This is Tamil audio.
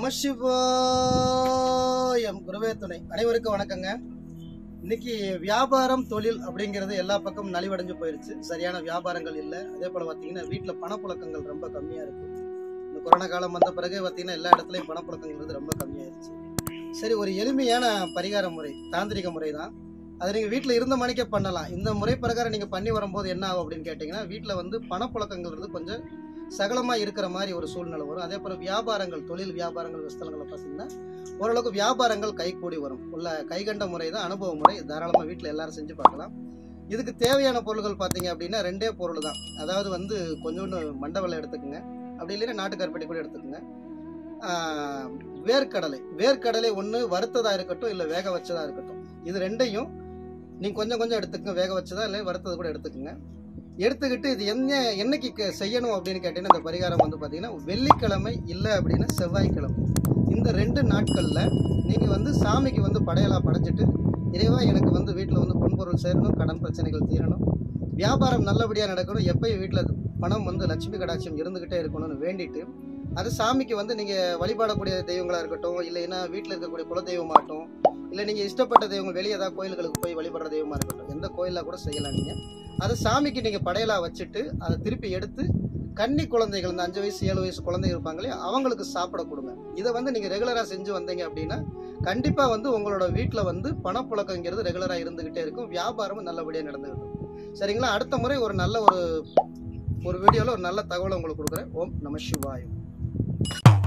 நமசிவாயம் குருவே துணை அனைவருக்கும் வணக்கங்க இன்னைக்கு வியாபாரம் தொழில் அப்படிங்கிறது எல்லா பக்கமும் நலிவடைஞ்சு போயிருச்சு சரியான வியாபாரங்கள் இல்லை அதே போல பார்த்தீங்கன்னா வீட்டில் பணப்புழக்கங்கள் ரொம்ப கம்மியாக இருக்கு இந்த கொரோனா காலம் வந்த பிறகு பார்த்தீங்கன்னா எல்லா இடத்துலையும் பணப்புழக்கங்கிறது ரொம்ப கம்மியாயிருச்சு சரி ஒரு எளிமையான பரிகார முறை தாந்திரிக முறை தான் அதை நீங்கள் வீட்டில் இருந்த மணிக்கே பண்ணலாம் இந்த முறை பிரகாரம் நீங்கள் பண்ணி வரும்போது என்ன ஆகும் அப்படின்னு கேட்டிங்கன்னா வீட்டில் வந்து பணப்புழக்கங்கிறது கொஞ்சம் சகலமாக இருக்கிற மாதிரி ஒரு சூழ்நிலை வரும் அதே போல் வியாபாரங்கள் தொழில் வியாபாரங்கள் விஸ்தலங்களை பார்த்தீங்கன்னா ஓரளவுக்கு வியாபாரங்கள் கைகூடி வரும் உள்ள கைகண்ட முறை தான் அனுபவ முறை தாராளமாக வீட்டில் எல்லாரும் செஞ்சு பார்க்கலாம் இதுக்கு தேவையான பொருட்கள் பார்த்தீங்க அப்படின்னா ரெண்டே பொருள் தான் அதாவது வந்து கொஞ்சோண்டு மண்டவெல்லை எடுத்துக்கோங்க அப்படி இல்லைன்னா நாட்டு கருப்பட்டி கூட எடுத்துக்கோங்க ஆஹ், வேர்க்கடலை வேர்க்கடலை ஒன்று வறுத்ததாக இருக்கட்டும் இல்லை வேக வச்சதாக இருக்கட்டும் இது ரெண்டையும் நீங்கள் கொஞ்சம் கொஞ்சம் எடுத்துக்கங்க வேக வச்சதா இல்லை வறுத்தது கூட எடுத்துக்கோங்க எடுத்துக்கிட்டு இது என்ன என்னைக்கு க- செய்யணும் அப்படின்னு கேட்டீங்கன்னா இந்த பரிகாரம் வந்து பார்த்தீங்கன்னா வெள்ளிக்கிழமை இல்லை அப்படின்னா செவ்வாய்க்கிழமை இந்த ரெண்டு நாட்களில் நீங்கள் வந்து சாமிக்கு வந்து படையலா படைச்சிட்டு இறைவா எனக்கு வந்து வீட்டில் வந்து பொன்பொருள் சேரணும் கடன் பிரச்சனைகள் தீரணும் வியாபாரம் நல்லபடியாக நடக்கணும் எப்பயும் வீட்டில் பணம் வந்து லட்சுமி கடாட்சியம் இருந்துக்கிட்டே இருக்கணும்னு வேண்டிட்டு அது சாமிக்கு வந்து நீங்கள் வழிபாடக்கூடிய தெய்வங்களாக இருக்கட்டும் இல்லைன்னா வீட்டில் இருக்கக்கூடிய குலதெய்வமாகட்டும் இல்லை நீங்கள் இஷ்டப்பட்ட தெய்வங்கள் வெளியே ஏதாவது கோயில்களுக்கு போய் வழிபடுற தெய்வமாக இருக்கட்டும் எந்த கோயிலில் கூட செய்யலாம் நீங்கள் அதை சாமிக்கு நீங்கள் படையலா வச்சுட்டு அதை திருப்பி எடுத்து கன்னி குழந்தைகள் இந்த அஞ்சு வயசு ஏழு வயசு குழந்தைங்க இருப்பாங்களே அவங்களுக்கு சாப்பிட கொடுங்க இதை வந்து நீங்கள் ரெகுலராக செஞ்சு வந்தீங்க அப்படின்னா கண்டிப்பாக வந்து உங்களோட வீட்டில் வந்து பணப்புழக்கங்கிறது ரெகுலராக இருந்துக்கிட்டே இருக்கும் வியாபாரமும் நல்லபடியாக நடந்துகிட்டு இருக்கும் சரிங்களா அடுத்த முறை ஒரு நல்ல ஒரு ஒரு வீடியோவில் ஒரு நல்ல தகவலை உங்களுக்கு கொடுக்குறேன் ஓம் நம சிவாயம்